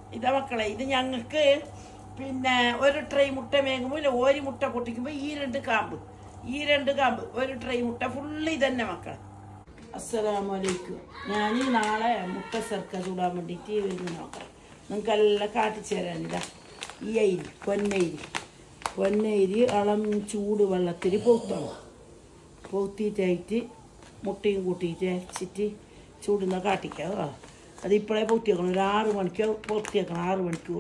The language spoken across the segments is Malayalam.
ഇതാ മക്കളെ ഇത് ഞങ്ങൾക്ക് പിന്നെ ഒരു ട്രൈ മുട്ട മേങ്ങുമ്പോൾ ഇല്ല ഒരു മുട്ട പൊട്ടിക്കുമ്പോൾ ഈ രണ്ട് കാമ്പ് ഈ രണ്ട് കാമ്പ് ഒരു ട്രൈ മുട്ട ഫുള്ള് ഇതന്നെ മക്കളെ അസ്സലാമലൈക്കും ഞാൻ നാളെ മുട്ട സർക്ക ചൂടാൻ വേണ്ടിയിട്ട് വരുന്നു നോക്കാം നിങ്ങൾക്കെല്ലാം കാട്ടിച്ചു തരാനിതാ ഈ അരി പൊന്നരി പൊന്നരി അളം ചൂട് വെള്ളത്തിൽ പൊത്തണം പൊത്തിയിട്ടായിട്ട് മുട്ടയും കൂട്ടിയിട്ട് അരച്ചിട്ട് ചൂടുന്ന കാട്ടിക്കാം ആ. അത് ഇപ്പോഴേ പൊത്തി വെക്കണം ഒരു ആറ് മണിക്കോ പൊത്തി വെക്കണം ആറ് മണിക്കൂർ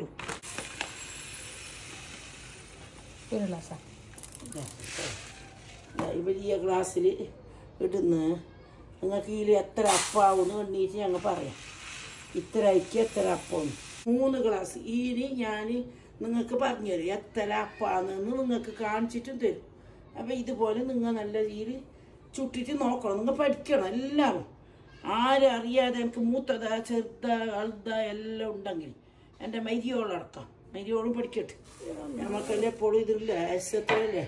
ഒരു ഗ്ലാസ്സാ ഇതാ, ഇതാ, ഈ വലിയ ഗ്ലാസ്സിൽ ഇടുന്ന് നിങ്ങൾക്ക് ഇതിൽ എത്ര അപ്പാവുമെന്ന് എണ്ണീറ്റ് ഞങ്ങൾ പറയാം ഇത്ര അരിക്ക് എത്ര അപ്പം മൂന്ന് ഗ്ലാസ് ഇതിന് ഞാൻ നിങ്ങൾക്ക് പറഞ്ഞു തരും എത്ര അപ്പാന്ന് നിങ്ങൾക്ക് കാണിച്ചിട്ടും തരും അപ്പം ഇതുപോലെ നിങ്ങൾ നല്ല രീതിയിൽ ചുട്ടിട്ട് നോക്കണം നിങ്ങൾ പഠിക്കണം എല്ലാവരും ആരും അറിയാതെ എനിക്ക് മൂത്തത ചെറുത അളുത എല്ലാം ഉണ്ടെങ്കിൽ എൻ്റെ മരിയോളടക്കാം മരിയോളും പഠിക്കട്ടെ നമുക്കെല്ലാം എപ്പോഴും ഇതില്ല എസത്തല്ലേ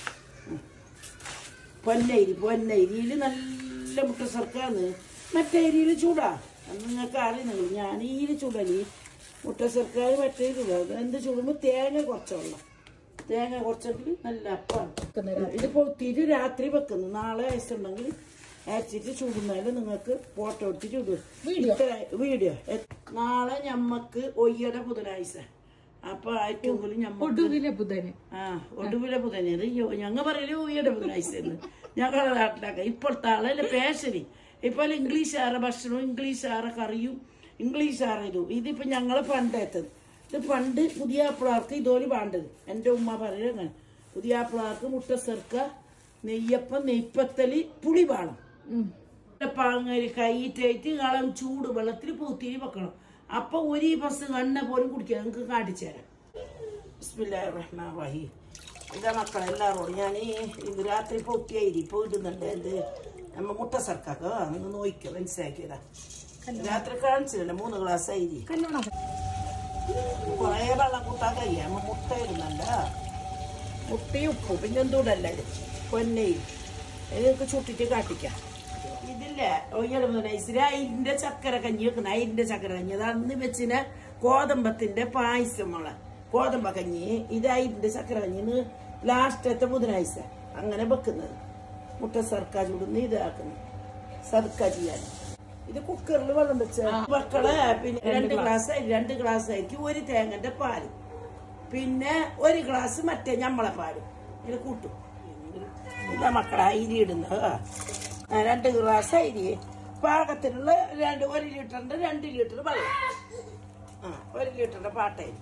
പൊന്നരി പൊന്നരിയിൽ നല്ല മുട്ട സർക്കാന്ന് മറ്റേ അരിയിൽ ചൂടാ അത് നിങ്ങൾക്ക് അറിയുന്നില്ല ഞാൻ ഈ ചൂടലി മുട്ട സർക്കാർ മറ്റേ ചൂടാ എന്ത് ചൂടുമ്പോൾ തേങ്ങ കുറച്ചുള്ള തേങ്ങ കുറച്ചെങ്കിൽ നല്ല അപ്പാണ് ഇത് പൊത്തിയിട്ട് രാത്രി വെക്കുന്നു നാളെ വയസ്സുണ്ടെങ്കിൽ അരച്ചിട്ട് ചൂടുന്നാലും നിങ്ങൾക്ക് ഫോട്ടോ എടുത്തിട്ട് ഇടും വീഡിയോ? ഇത്ര- വീഡിയോ എ- നാളെ ഞമ്മക്ക് ഒയ്യട ബുധനാഴ്ച അപ്പൊ ആയിട്ടെങ്കിലും ഞമ്മക്ക് ഒടുവിലെ ബുധന് ആ ഒടുവിലെ ബുധനത് ഞങ്ങൾ പറയല് ഉയ്യടെ ബുധനാഴ്ച എന്ന് ഞങ്ങളുടെ നാട്ടിലൊക്കെ ഇപ്പോഴത്തെ ആളല്ലേ പേശരി ഇപ്പോൾ ഇംഗ്ലീഷുകാരെ ഭക്ഷണവും ഇംഗ്ലീഷുകാരെ കറിയും ഇംഗ്ലീഷുകാരെ ഇതും ഇതിപ്പോ ഞങ്ങള് പണ്ടേത്തത് ഇത് പണ്ട് പുതിയ പിള്ളേർക്ക് ഇതോലി വേണ്ടത് എൻ്റെ ഉമ്മ പറയുന്നത് അങ്ങനെ പുതിയ പിള്ളേർക്ക് മുട്ട ചെറുക്ക നെയ്യപ്പം നെയ്പ്പത്തലി പുളി വേണം പാങ്ങര് കൈയിട്ടേറ്റ് ഇളം ചൂട് വെള്ളത്തിൽ പൂത്തിരി വെക്കണം അപ്പൊ ഒരു ബസ് എണ്ണ പോലും കുടിക്കാൻ നിങ്ങൾക്ക് കാണിച്ചു തരാം ബിസ്മില്ലാഹിർ റഹ്മാനിർ റഹീം ഇതാ മക്കളെ എല്ലാവരോടും ഞാൻ ഇത് രാത്രി പൊട്ടിയായി ഇപ്പൊ ഇടുന്നുണ്ട് എന്ത് നമ്മ മുട്ട സർക്കാക്ക നിങ്ങൾ നോക്കിക്കോ മനസ്സിലാക്കിയതാ രാത്രി കാണിച്ചില്ല മൂന്ന് ഗ്ലാസ് അരി കല്യാണം കുറേ വെള്ളം കൂട്ടാൻ കഴിയാം നമ്മ മുട്ട ഇടുന്നല്ല മുട്ടയും ഉപ്പും പിന്നെ എന്തുകൊണ്ടല്ല ഇത് പൊന്നയും ഇതൊക്കെ ചുട്ടിട്ട് കാട്ടിക്കാം ഇതില്ല ഒയ്യടുമ്പ അയിന്റെ ചക്കര കഞ്ഞി വെക്കുന്ന അയിന്റെ ചക്കര കഞ്ഞി അത് അന്ന് വെച്ചിന ഗോതമ്പത്തിന്റെ പായസമുള്ള ഗോതമ്പ കഞ്ഞി ഇത് അയിന്റെ ചക്കര കഞ്ഞി ലാസ്റ്റത്തെ ബുധനാഴ്ച അങ്ങനെ വെക്കുന്നത് മുട്ട സർക്ക ചൂടുന്ന് ഇതാക്കുന്നു സർക്ക ചെയ്യാൻ ഇത് കുക്കറിൽ വെള്ളം വെച്ച മക്കളെ പിന്നെ രണ്ട് ഗ്ലാസ് അരി രണ്ട് ഗ്ലാസ് അരിക്ക് ഒരു തേങ്ങന്റെ പാല് പിന്നെ ഒരു ഗ്ലാസ് മറ്റേ ഞമ്മളെ പാല് ഇത് കൂട്ടും ഇതാ മക്കളെ അരി ഇടുന്നത് ആ, രണ്ട് ഗ്ലാസ് അരി പാകത്തിനുള്ള രണ്ട് ഒരു ലിറ്ററിന്റെ രണ്ട് ലിറ്റർ വെള്ളം ആ ഒരു ലിറ്ററിന്റെ പാട്ടരി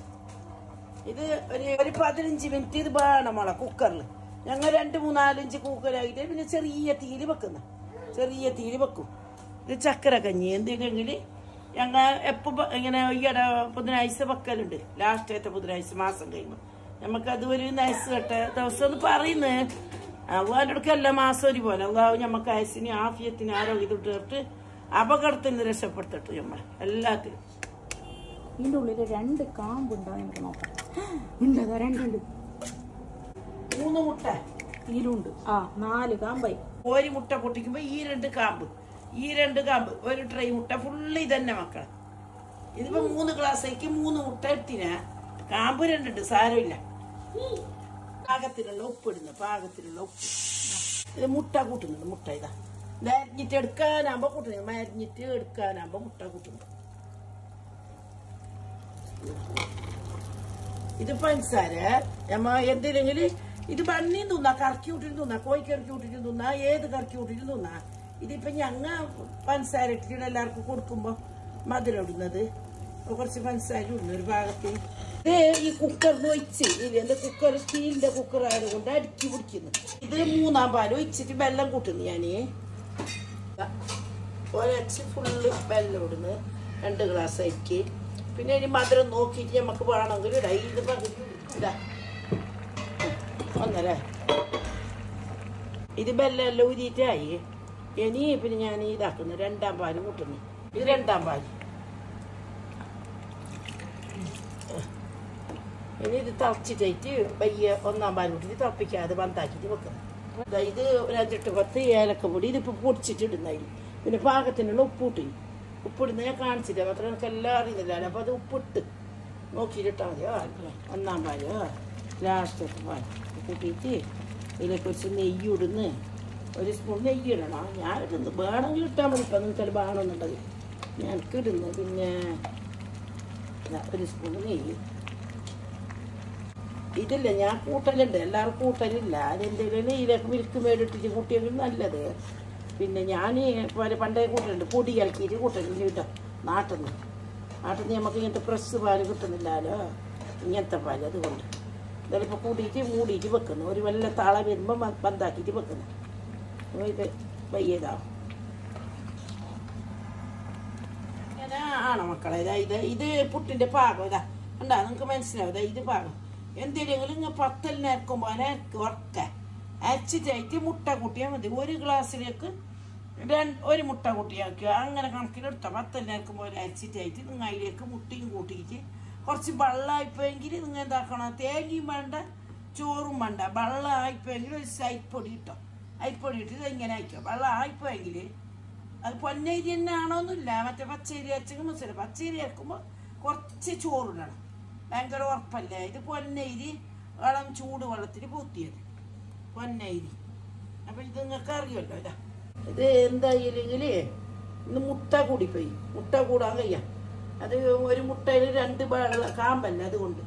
ഇത് ഒരു ഒരു പതിനഞ്ച് മിനിറ്റ് ഇത് വേണം മോളെ കുക്കറിൽ ഞങ്ങൾ രണ്ട് മൂന്നാലഞ്ച് കുക്കറായിട്ട് പിന്നെ ചെറിയ തീര് വെക്കുന്ന ചെറിയ തീര് വെക്കും ഇത് ചക്കര കഞ്ഞി എന്തെങ്കിൽ ഞങ്ങൾ എപ്പോൾ ഇങ്ങനെ ഈയിടെ ബുധനാഴ്ച വെക്കലുണ്ട് ലാസ്റ്റത്തെ ബുധനാഴ്ച മാസം കഴിയുമ്പോൾ നമുക്ക് അത് ഒരു നയസ് കെട്ട ദിവസം ഒന്ന് പറയുന്നത് അള്ളാൻ്റെ അടുക്ക എല്ലാ മാസം ഒരു പോലെ അള്ളാഹു നമുക്ക് ആയുസിന് ആഫിയത്തിന് ആരോഗ്യത്തിൽ തീർത്ത് അപകടത്തിൽ നിന്ന് രക്ഷപ്പെടുത്തിട്ട് നമ്മൾ എല്ലാത്തിനും ഇതിന്റെ ഉള്ളിൽ രണ്ട് കാമ്പുണ്ടോ നമുക്ക് നോക്കാം ഉണ്ട് അതാ രണ്ടുണ്ട് മൂന്ന് മുട്ട ഇതിലുണ്ട് ആ നാല് കാമ്പായി ഒരു മുട്ട പൊട്ടിക്കുമ്പോ ഈ രണ്ട് കാമ്പ് ഈ രണ്ട് കാമ്പ് ഒരു ട്രൈ മുട്ട ഫുള്ള് ഇതന്നെ മക്കളെ ഇതിപ്പോ മൂന്ന് ഗ്ലാസ്സേക്ക് മൂന്ന് മുട്ട എടുത്തിന കാമ്പ് രണ്ടുണ്ട് സാരമില്ല പാകത്തിനുള്ള ഉപ്പ് ഇടുന്നു പാകത്തിനുള്ള ഉപ്പ് ഇത് മുട്ട കൂട്ടുന്നുണ്ട് മുട്ട ഇതാ ഇത് അരിഞ്ഞിട്ട് എടുക്കാനാകുമ്പോ കൂട്ടുന്നത് മരിഞ്ഞിട്ട് എടുക്കാനാകുമ്പോ മുട്ട കൂട്ടുന്നു ഇത് പഞ്ചസാര നമ്മ എന്തിനെങ്കിലും ഇത് ബണ്ണിയും തിന്നാ കറക്കി വിട്ടിട്ട് തിന്നാ കോഴിക്കറക്കി വിട്ടിട്ട് തിന്നാ ഏത് കറക്കി വിട്ടിട്ട് തിന്നാ ഇതിപ്പോ ഞങ്ങ പഞ്ചസാര ഇട്ടിട്ട് എല്ലാവർക്കും കൊടുക്കുമ്പോ മധുരം ഇടുന്നത് അപ്പൊ കുറച്ച് പഞ്ചസാര ഇടുന്നു ഒരു ഭാഗത്ത് ഇത് ഈ കുക്കറിന് ഒഴിച്ച് ഇത് എന്റെ കുക്കർ സ്റ്റീലിന്റെ കുക്കർ ആയതുകൊണ്ട് അടുക്കി പിടിക്കുന്നു ഇത് മൂന്നാം പാൽ ഒഴിച്ചിട്ട് വെള്ളം കൂട്ടുന്നു ഞാന് ഒരച്ച് ഫുള്ള് വെള്ളം ഇടുന്നു രണ്ട് ഗ്ലാസ് അരിക്ക് പിന്നെ ഇനി മധുരം നോക്കിയിട്ട് നമുക്ക് വേണമെങ്കിൽ ഇടാം ഇത് പകുതി ഇടാ ഒന്നര ഇത് വെള്ളം എല്ലാം ഊരിയിട്ടായി ഇനി പിന്നെ ഞാൻ ഇതാക്കുന്നു രണ്ടാം പാല് കൂട്ടുന്നു ഇത് രണ്ടാം പാല് ഇനി ഇത് തിളച്ചിട്ടായിട്ട് വലിയ ഒന്നാം പാൽ കൂട്ടിട്ട് തിളപ്പിക്കാതെ ബന്ധാക്കിയിട്ട് വെക്കണം ദാ ഇത് ഒരു അഞ്ചെട്ട് പത്ത് ഏലക്ക പൊടി ഇതിപ്പോൾ പൊടിച്ചിട്ട് ഇടുന്നതിൽ പിന്നെ പാകത്തിനുള്ള ഉപ്പ് കൂട്ടി ഉപ്പിടുന്ന ഞാൻ കാണിച്ചില്ല മാത്രം എനിക്ക് എല്ലാം അറിയുന്നില്ല അപ്പോൾ അത് ഉപ്പിട്ട് നോക്കിയിട്ടാൽ മതി ആ, ഒന്നാം പാല് ലാസ്റ്റത്തെ പാൽ കൂട്ടിയിട്ട് ഇതിലേക്ക് കുറച്ച് നെയ്യ് ഇടുന്ന് ഒരു സ്പൂൺ നെയ്യ് ഇടണം ഞാൻ ഇടുന്നു വേണമെങ്കിൽ ഇട്ടാൽ മതി ഇപ്പം നിങ്ങൾക്ക് വേണമെന്നുണ്ടെങ്കിൽ ഞാൻ ഇടുന്നു പിന്നെ ഇതാ, ഒരു സ്പൂൺ നെയ്യ് ഇതില്ല ഞാൻ കൂട്ടലുണ്ട് എല്ലാവരും കൂട്ടലില്ല അതെന്തെങ്കിലും നെയ്യിലേക്ക് മിൽക്ക് മേടിട്ടിട്ട് കൂട്ടിയെങ്കിൽ നല്ലത് പിന്നെ ഞാൻ പോലെ പണ്ടേ കൂട്ടലുണ്ട് പൊടി ഇളക്കിയിട്ട് കൂട്ടലുണ്ട് കേട്ടോ നാട്ടിൽ നിന്ന് നാട്ടിൽ നിന്ന് നമുക്ക് ഇങ്ങനത്തെ പ്രസ് പാല് കിട്ടുന്നില്ലല്ലോ ഇങ്ങനത്തെ പാല് അതുകൊണ്ട് ഇതിലിപ്പോൾ കൂട്ടിയിട്ട് മൂടിയിട്ട് വെക്കുന്നു ഒരു വല്ല താള വരുമ്പോൾ ബന്ധാക്കിയിട്ട് വെക്കുന്നു അപ്പോൾ ഇത് വയ്യതാവും ഇങ്ങനെ ആണ് മക്കളെ ഇതാ ഇത് ഇത് പുട്ടിന്റെ പാകം ഇതാ ഉണ്ടാ നിങ്ങൾക്ക് മനസ്സിലാവും ഇതാ ഇത് പാകം എന്തെങ്കിലും ഇങ്ങനെ പത്തലിന് അരക്കുമ്പോൾ അതിനരക്ക് ഉറക്ക അരച്ചിട്ടായിട്ട് മുട്ട കൂട്ടിയാൽ മതി ഒരു ഗ്ലാസ്സിലേക്ക് രണ്ട് ഒരു മുട്ട കൂട്ടിയാക്കുക അങ്ങനെ കണക്കിലെടുത്താൽ പത്തലിന് അരക്കുമ്പോൾ അരച്ചിട്ടായിട്ട് നിങ്ങൾ അതിലേക്ക് മുട്ടയും കൂട്ടിയിട്ട് കുറച്ച് വെള്ളമായിപ്പോയെങ്കിൽ നിങ്ങൾ എന്താക്കണം തേങ്ങയും വേണ്ട ചോറും വേണ്ട വെള്ളമായിപ്പോയെങ്കിൽ ഒരു അരിപ്പൊടി ഇട്ടോ അരിപ്പൊടി ഇട്ട് ഇത് ഇങ്ങനെ അയക്കുക വെള്ളം ആയിപ്പോയെങ്കിൽ അത് പൊന്നരി തന്നെ ആണോന്നില്ല മറ്റേ പച്ചരി അരച്ചെങ്കിൽ മനസ്സിലായി പച്ചരി അരക്കുമ്പോൾ കുറച്ച് ചോറിടണം ഭയങ്കര ഉറപ്പല്ലേ ഇത് പൊന്നരി വളം ചൂട് വെള്ളത്തിൽ പൂത്തിയത് പൊന്നരി അപ്പം ഇത് നിങ്ങൾക്ക് അറിയുമല്ലോ ഇതാ ഇത് എന്തായില്ലെങ്കിൽ ഇന്ന് മുട്ട കൂടിപ്പോയി മുട്ട കൂടാൻ കഴിയാം അത് ഒരു മുട്ടയിൽ രണ്ട് വെള്ള കാമ്പല്ല അതുകൊണ്ട്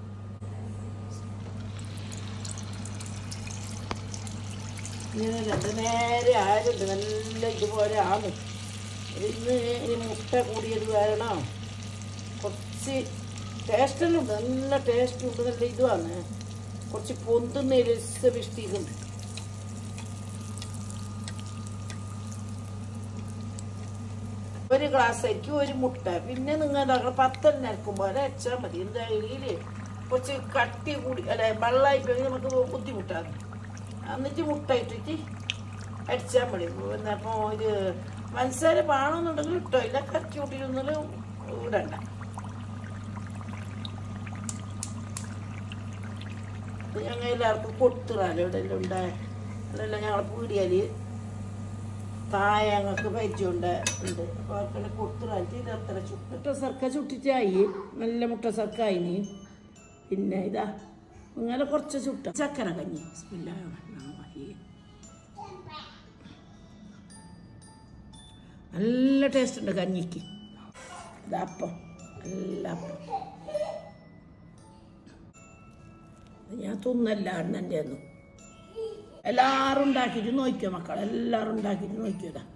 ഇങ്ങനെ രണ്ട് നേരെ ആരുണ്ട് നല്ല ഇതുപോലെ ആണ് ഇന്ന് ഇനി മുട്ട കൂടിയത് കാരണം കുറച്ച് ടേസ്റ്റെല്ലാം ഉണ്ട് നല്ല ടേസ്റ്റ് ഉണ്ട് നല്ല ഇതുമാണ് കുറച്ച് പൊന്തുന്ന രസവിഷ്ടിക്കുണ്ട് ഒരു ഗ്ലാസ് ആയിരിക്കും ഒരു മുട്ട പിന്നെ നിങ്ങൾ എന്താക്കണം പത്തെണ്ണം അരക്കുമ്പോൾ അരച്ചാൽ മതി എന്തായാലും കുറച്ച് കട്ടി കൂടി അല്ലെ വെള്ളമായിപ്പോയി നമുക്ക് ബുദ്ധിമുട്ടാണ് എന്നിട്ട് മുട്ട ഇട്ടിട്ട് അടിച്ചാൽ മതി പിന്നെ അപ്പോൾ ഇത് മനസ്സാര പാണമെന്നുണ്ടെങ്കിൽ ഇട്ടോ ഇല്ല കറക്കി കൂട്ടിയിരുന്നാലും ഇടണ്ട ഇത് ഞങ്ങൾ എല്ലാവർക്കും കൊടുത്തിടാലോ ഇവിടെ എല്ലാം ഉണ്ടായ അതെല്ലാം ഞങ്ങളെ പീടിയാൽ താഴെ ഞങ്ങൾക്ക് പരിചയമുണ്ട് ഉണ്ട് അപ്പോൾ അവർക്കെല്ലാം കൊടുത്തിടാനിട്ട് ഇത് അത്ര ചുട്ട് മുട്ട സർക്ക ചുട്ടിട്ടായി നല്ല മുട്ട സർക്കായിനി പിന്നെ ഇതാ ഇങ്ങനെ കുറച്ച് ചുട്ട ചക്കര കഞ്ഞി ബിസ്മില്ലാഹിർ റഹ്മാനിർ റഹീം. നല്ല ടേസ്റ്റ് ഉണ്ട് കഞ്ഞിക്ക് ഇതപ്പം നല്ല അപ്പം ഇത് ഞാൻ തിന്നല്ല അണ്ണൻ്റെ ഒന്നും എല്ലാവരും ഉണ്ടാക്കിയിട്ട് നോക്കിയോ മക്കൾ എല്ലാവരും ഉണ്ടാക്കിയിട്ട് നോക്കിയതാ